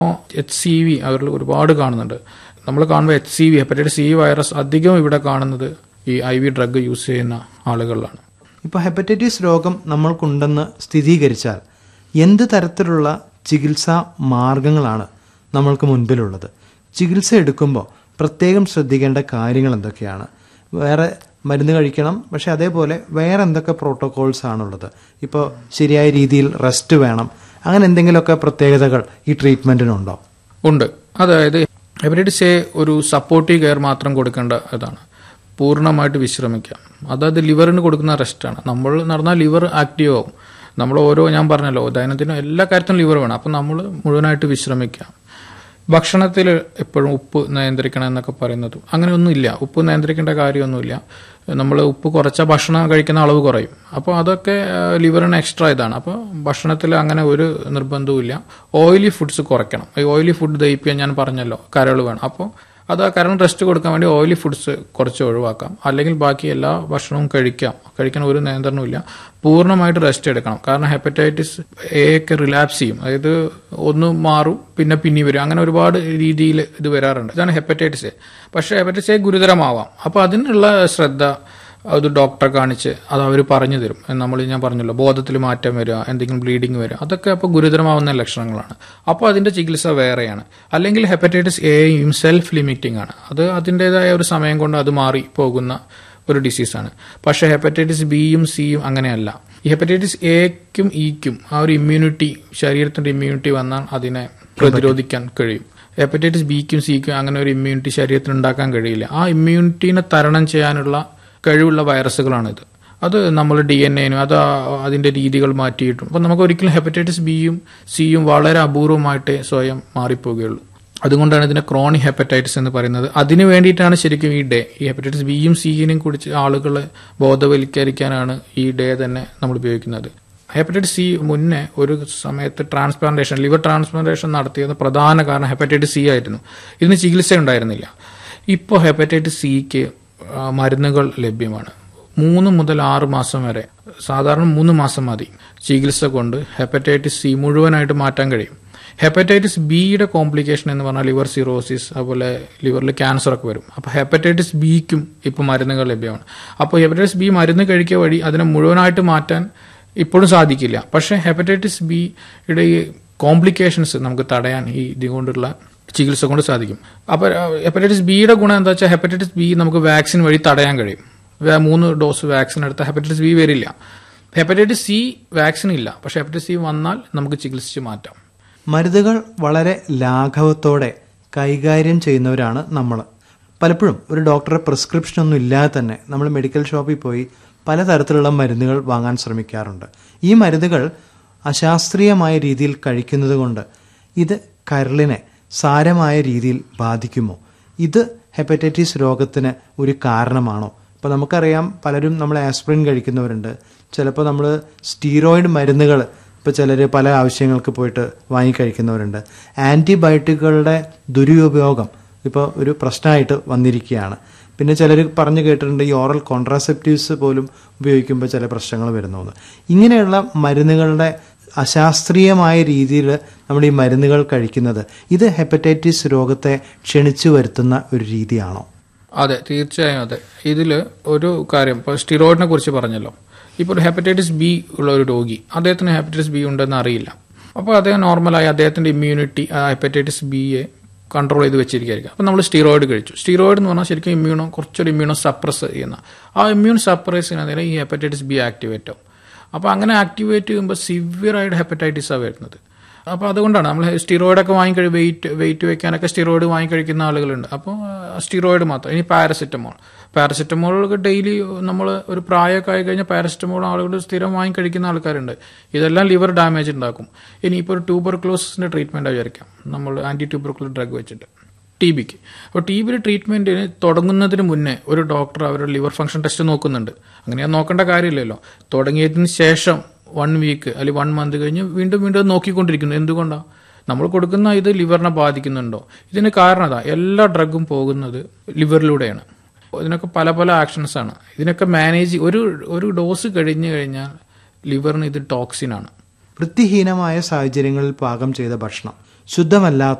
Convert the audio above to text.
H C V അവരിൽ ഒരുപാട് കാണുന്നുണ്ട് നമ്മൾ കാണുമ്പോൾ H C V hepatitis C virus അധികം ഇവിടെ കാണുന്നത് ഈ ഐ വി ഡ്രഗ് യൂസ് ചെയ്യുന്ന ആളുകളിലാണ് ഇപ്പോൾ ഹെപ്പറ്റൈറ്റിസ് രോഗം നമ്മൾക്കുണ്ടെന്ന് സ്ഥിരീകരിച്ചാൽ എന്ത് തരത്തിലുള്ള ചികിത്സാ മാർഗങ്ങളാണ് നമ്മൾക്ക് മുൻപിലുള്ളത് ചികിത്സ എടുക്കുമ്പോൾ പ്രത്യേകം ശ്രദ്ധിക്കേണ്ട കാര്യങ്ങൾ എന്തൊക്കെയാണ് വേറെ മരുന്ന് കഴിക്കണം പക്ഷെ അതേപോലെ വേറെ എന്തൊക്കെ പ്രോട്ടോകോൾസ് ആണുള്ളത് ഇപ്പോൾ ശരിയായ രീതിയിൽ റെസ്റ്റ് വേണം അങ്ങനെ എന്തെങ്കിലുമൊക്കെ പ്രത്യേകതകൾ ഈ ട്രീറ്റ്മെന്റിനുണ്ടോ ഉണ്ട് അതായത് ഹെപ്പറ്റൈറ്റിസ് എ ഒരു സപ്പോർട്ടീവ് കെയർ മാത്രം കൊടുക്കേണ്ട ഇതാണ് പൂർണ്ണമായിട്ട് വിശ്രമിക്കാം അതായത് ലിവറിന് കൊടുക്കുന്ന റെസ്റ്റാണ് നമ്മൾ നടന്നാൽ ലിവർ ആക്റ്റീവ് ആവും നമ്മൾ ഓരോ ഞാൻ പറഞ്ഞല്ലോ ദൈനംദിനം എല്ലാ കാര്യത്തിനും ലിവർ വേണം അപ്പം നമ്മൾ മുഴുവനായിട്ട് വിശ്രമിക്കാം ഭക്ഷണത്തിൽ എപ്പോഴും ഉപ്പ് നിയന്ത്രിക്കണം എന്നൊക്കെ പറയുന്നത് അങ്ങനെയൊന്നുമില്ല ഉപ്പ് നിയന്ത്രിക്കേണ്ട കാര്യമൊന്നുമില്ല നമ്മൾ ഉപ്പ് കുറച്ച ഭക്ഷണം കഴിക്കുന്ന അളവ് കുറയും അപ്പോൾ അതൊക്കെ ആ, ലിവറിന് എക്സ്ട്രാ ഇതാണ് അപ്പോൾ ഭക്ഷണത്തിൽ അങ്ങനെ ഒരു നിർബന്ധവുമില്ല ഓയിലി ഫുഡ്സ് കുറയ്ക്കണം ഈ ഓയിലി ഫുഡ് ദഹിപ്പിക്കാൻ ഞാൻ പറഞ്ഞല്ലോ കരൾ വേണം അപ്പോൾ അത് ആ കരൾ റെസ്റ്റ് കൊടുക്കാൻ വേണ്ടി ഓയിലി ഫുഡ്സ് കുറച്ച് ഒഴിവാക്കാം അല്ലെങ്കിൽ ബാക്കി എല്ലാ ഭക്ഷണവും കഴിക്കാം കഴിക്കാൻ ഒരു നിയന്ത്രണമില്ല പൂർണ്ണമായിട്ട് റെസ്റ്റ് എടുക്കണം കാരണം ഹെപ്പറ്റൈറ്റിസ് എ ഒക്കെ റിലാപ്സ് ചെയ്യും അതായത് ഒന്ന് മാറും പിന്നെ പിന്നെ വരും അങ്ങനെ ഒരുപാട് രീതിയിൽ ഇത് വരാറുണ്ട് ഇതാണ് ഹെപ്പറ്റൈറ്റിസ് എ പക്ഷേ ഹെപ്പറ്റൈറ്റിസ് എ ഗുരുതരമാവാം അപ്പോൾ അതിനുള്ള ശ്രദ്ധ അത് ഡോക്ടറെ കാണിച്ച് അത് അവർ പറഞ്ഞു തരും നമ്മൾ ഞാൻ പറഞ്ഞല്ലോ ബോധത്തിൽ മാറ്റം വരിക എന്തെങ്കിലും ബ്ലീഡിങ് വരിക അതൊക്കെ അപ്പോൾ ഗുരുതരമാവുന്ന ലക്ഷണങ്ങളാണ് അപ്പോൾ അതിന്റെ ചികിത്സ വേറെയാണ് അല്ലെങ്കിൽ ഹെപ്പറ്റൈറ്റിസ് എയും സെൽഫ് ലിമിറ്റിംഗ് ആണ് അത് അതിൻ്റെതായ ഒരു സമയം കൊണ്ട് അത് മാറി പോകുന്ന ഒരു ഡിസീസാണ് പക്ഷേ ഹെപ്പറ്റൈറ്റിസ് ബിയും സിയും അങ്ങനെയല്ല ഈ ഹെപ്പറ്റൈറ്റിസ് എക്കും ഇക്കും ആ ഒരു ഇമ്മ്യൂണിറ്റി ശരീരത്തിന്റെ ഇമ്മ്യൂണിറ്റി വന്നാൽ അതിനെ പ്രതിരോധിക്കാൻ കഴിയും ഹെപ്പറ്റൈറ്റിസ് ബിക്കും സിക്കും അങ്ങനെ ഒരു ഇമ്മ്യൂണിറ്റി ശരീരത്തിന് ഉണ്ടാക്കാൻ കഴിയില്ല ആ ഇമ്മ്യൂണിറ്റീനെ തരണം ചെയ്യാനുള്ള കഴിവുള്ള വൈറസുകളാണിത് അത് നമ്മൾ ഡി എൻ എനും അത് ആ- അതിന്റെ രീതികൾ മാറ്റിയിട്ടും അപ്പം നമുക്ക് ഒരിക്കലും ഹെപ്പറ്റൈറ്റിസ് ബിയും സിയും വളരെ അപൂർവമായിട്ടേ സ്വയം മാറിപ്പോവുകയുള്ളൂ അതുകൊണ്ടാണ് ഇതിനെ ക്രോണിക് ഹെപ്പറ്റൈറ്റിസ് എന്ന് പറയുന്നത് അതിനു വേണ്ടിയിട്ടാണ് ശരിക്കും ഈ ഡേ ഈ ഹെപ്പറ്റൈറ്റിസ് ബിയും സിയും കുറിച്ച് ആളുകളെ ബോധവൽക്കരിക്കാനാണ് ഈ ഡേ തന്നെ നമ്മൾ ഉപയോഗിക്കുന്നത് ഹെപ്പറ്റൈറ്റിസ് സി മുന്നേ ഒരു സമയത്ത് ട്രാൻസ്പ്ലാന്റേഷൻ ലിവർ ട്രാൻസ്പ്ലാന്റേഷൻ നടത്തിയത് പ്രധാന കാരണം ഹെപ്പറ്റൈറ്റിസ് സി ആയിരുന്നു ഇതിന് ചികിത്സ ഉണ്ടായിരുന്നില്ല ഇപ്പോൾ ഹെപ്പറ്റൈറ്റിസ് സിക്ക് മരുന്നുകൾ ലഭ്യമാണ് മൂന്ന് മുതൽ ആറ് മാസം വരെ സാധാരണ മൂന്ന് മാസം മതി ചികിത്സ കൊണ്ട് ഹെപ്പറ്റൈറ്റിസ് സി മുഴുവനായിട്ട് മാറ്റാൻ കഴിയും ഹെപ്പറ്റൈറ്റിസ് ബിയുടെ കോംപ്ലിക്കേഷൻ എന്ന് പറഞ്ഞാൽ ലിവർ സിറോസിസ് അതുപോലെ ലിവറിൽ ക്യാൻസർ ഒക്കെ വരും അപ്പോൾ ഹെപ്പറ്റൈറ്റിസ് ബിക്കും ഇപ്പോൾ മരുന്നുകൾ ലഭ്യമാണ് അപ്പോൾ ഹെപ്പറ്റൈറ്റിസ് ബി മരുന്ന് കഴിക്കുക വഴി അതിനെ മുഴുവനായിട്ട് മാറ്റാൻ ഇപ്പോഴും സാധിക്കില്ല പക്ഷേ ഹെപ്പറ്റൈറ്റിസ് ബിയുടെ ഈ കോംപ്ലിക്കേഷൻസ് നമുക്ക് തടയാൻ ഈ ഇതുകൊണ്ടുള്ള ചികിത്സ കൊണ്ട് സാധിക്കും അപ്പോൾ ഹെപ്പറ്റൈറ്റിസ് ബിയുടെ ഗുണം എന്താ വെച്ചാൽ ഹെപ്പറ്റൈറ്റിസ് ബി നമുക്ക് വാക്സിൻ വഴി തടയാൻ കഴിയും വേ- മൂന്ന് ഡോസ് വാക്സിൻ എടുത്താൽ ഹെപ്പറ്റൈറ്റിസ് ബി വരില്ല ഹെപ്പറ്റൈറ്റിസ് സി വാക്സിൻ ഇല്ല പക്ഷേ ഹെപ്പറ്റൈറ്റിസ് സി വന്നാൽ നമുക്ക് ചികിത്സിച്ച് മാറ്റാം മരുന്നുകൾ വളരെ ലാഘവത്തോടെ കൈകാര്യം ചെയ്യുന്നവരാണ് നമ്മൾ പലപ്പോഴും ഒരു ഡോക്ടറെ പ്രിസ്ക്രിപ്ഷൻ ഒന്നും ഇല്ലാതെ തന്നെ നമ്മൾ മെഡിക്കൽ ഷോപ്പിൽ പോയി പലതരത്തിലുള്ള മരുന്നുകൾ വാങ്ങാൻ ശ്രമിക്കാറുണ്ട് ഈ മരുന്നുകൾ അശാസ്ത്രീയമായ രീതിയിൽ കഴിക്കുന്നത് കൊണ്ട് ഇത് കരളിനെ സാരമായ രീതിയിൽ ബാധിക്കുമോ ഇത് ഹെപ്പറ്റൈറ്റിസ് രോഗത്തിന് ഒരു കാരണമാണോ ഇപ്പോൾ നമുക്കറിയാം പലരും നമ്മൾ ആസ്പിറിൻ കഴിക്കുന്നവരുണ്ട് ചിലപ്പോൾ നമ്മൾ സ്റ്റീറോയിഡ് മരുന്നുകൾ ഇപ്പോൾ ചിലർ പല ആവശ്യങ്ങൾക്ക് പോയിട്ട് വാങ്ങിക്കഴിക്കുന്നവരുണ്ട് ആൻറ്റിബയോട്ടിക്കുകളുടെ ദുരുപയോഗം ഇപ്പോൾ ഒരു പ്രശ്നമായിട്ട് വന്നിരിക്കുകയാണ് പിന്നെ ചിലർ പറഞ്ഞു കേട്ടിട്ടുണ്ട് ഈ ഓറൽ കോൺട്രാസെപ്റ്റീവ്സ് പോലും ഉപയോഗിക്കുമ്പോൾ ചില പ്രശ്നങ്ങൾ വരുന്നു ഇങ്ങനെയുള്ള മരുന്നുകളുടെ അശാസ്ത്രീയമായ രീതിയിൽ നമ്മൾ ഈ മരുന്നുകൾ കഴിക്കുന്നത് ഇത് ഹെപ്പറ്റൈറ്റിസ് രോഗത്തെ ക്ഷണിച്ചു വരുത്തുന്ന ഒരു രീതിയാണോ അതെ തീർച്ചയായും അതെ ഇതിൽ ഒരു കാര്യം ഇപ്പോൾ സ്റ്റിറോയിഡിനെ കുറിച്ച് പറഞ്ഞല്ലോ ഇപ്പോൾ ഒരു ഹെപ്പറ്റൈറ്റിസ് ബി ഉള്ള ഒരു രോഗി അദ്ദേഹത്തിന് ഹെപ്പറ്റൈറ്റിസ് ബി ഉണ്ടെന്ന് അറിയില്ല അപ്പോൾ അദ്ദേഹം നോർമലായി അദ്ദേഹത്തിന്റെ ഇമ്മ്യൂണിറ്റി ആ ഹെപ്പറ്റൈറ്റിസ് ബിയെ കൺട്രോൾ ചെയ്ത് വെച്ചിരിക്കുകയായിരിക്കും അപ്പോൾ നമ്മൾ സ്റ്റിറോയിഡ് കഴിച്ചു സ്റ്റിറോയിഡ് എന്ന് പറഞ്ഞാൽ ശരിക്കും ഇമ്മ്യൂണോ കുറച്ചൊരു ഇമ്മ്യൂണോ സപ്രസ് ചെയ്യുന്ന ആ ഇമ്മ്യൂൺ സപ്രസ് ചെയ്യുന്നതിന് ഈ ഹെപ്പറ്റൈറ്റിസ് ബി ആക്ടിവേറ്റ് ആവും അപ്പോൾ അങ്ങനെ ആക്ടിവേറ്റ് ചെയ്യുമ്പോൾ സിവിയർ ആയിട്ട് ഹെപ്പറ്റൈറ്റിസാണ് വരുന്നത് അപ്പോൾ അതുകൊണ്ടാണ് നമ്മൾ സ്റ്റിറോയിഡൊക്കെ വാങ്ങിക്കഴി വെയിറ്റ് വെയിറ്റ് വെക്കാനൊക്കെ സ്റ്റിറോയിഡ് വാങ്ങിക്കഴിക്കുന്ന ആളുകളുണ്ട് അപ്പോൾ സ്റ്റിറോയിഡ് മാത്രം ഇനി പാരസെറ്റമോൾ പാരസെറ്റമോൾ ഡെയിലി നമ്മൾ ഒരു പ്രായമൊക്കെ ആയി കഴിഞ്ഞാൽ പാരസെറ്റമോൾ ആളുകൾ സ്ഥിരം വാങ്ങിക്കഴിക്കുന്ന ആൾക്കാരുണ്ട് ഇതെല്ലാം ലിവർ ഡാമേജ് ഉണ്ടാക്കും ഇനിയിപ്പോൾ ഒരു ട്യൂബർക്ലോസിന്റെ ട്രീറ്റ്മെന്റ് വിചാരിക്കാം നമ്മൾ ആന്റി ട്യൂബർക്കുലർ ഡ്രഗ് വെച്ചിട്ട് ടി ബിക്ക് അപ്പോൾ ടി ബിയുടെ ട്രീറ്റ്മെന്റിന് തുടങ്ങുന്നതിന് മുന്നേ ഒരു ഡോക്ടർ അവരുടെ ലിവർ ഫംഗ്ഷൻ ടെസ്റ്റ് നോക്കുന്നുണ്ട് അങ്ങനെ നോക്കേണ്ട കാര്യമില്ലല്ലോ തുടങ്ങിയതിന് ശേഷം വൺ വീക്ക് അല്ലെങ്കിൽ വൺ മന്ത് കഴിഞ്ഞ് വീണ്ടും വീണ്ടും അത് നോക്കിക്കൊണ്ടിരിക്കുന്നു എന്തുകൊണ്ടാണ് നമ്മൾ കൊടുക്കുന്ന ഇത് ലിവറിനെ ബാധിക്കുന്നുണ്ടോ ഇതിന് കാരണം അതാ എല്ലാ ഡ്രഗും പോകുന്നത് ലിവറിലൂടെയാണ് ഇതിനൊക്കെ പല പല ആക്ഷൻസ് ആണ് ഇതിനൊക്കെ മാനേജ് ഒരു ഒരു ഡോസ് കഴിഞ്ഞു കഴിഞ്ഞാൽ ലിവറിന് ഇത് ടോക്സിനാണ് വൃത്തിഹീനമായ സാഹചര്യങ്ങളിൽ പാകം ചെയ്ത ഭക്ഷണം ശുദ്ധമല്ലാത്ത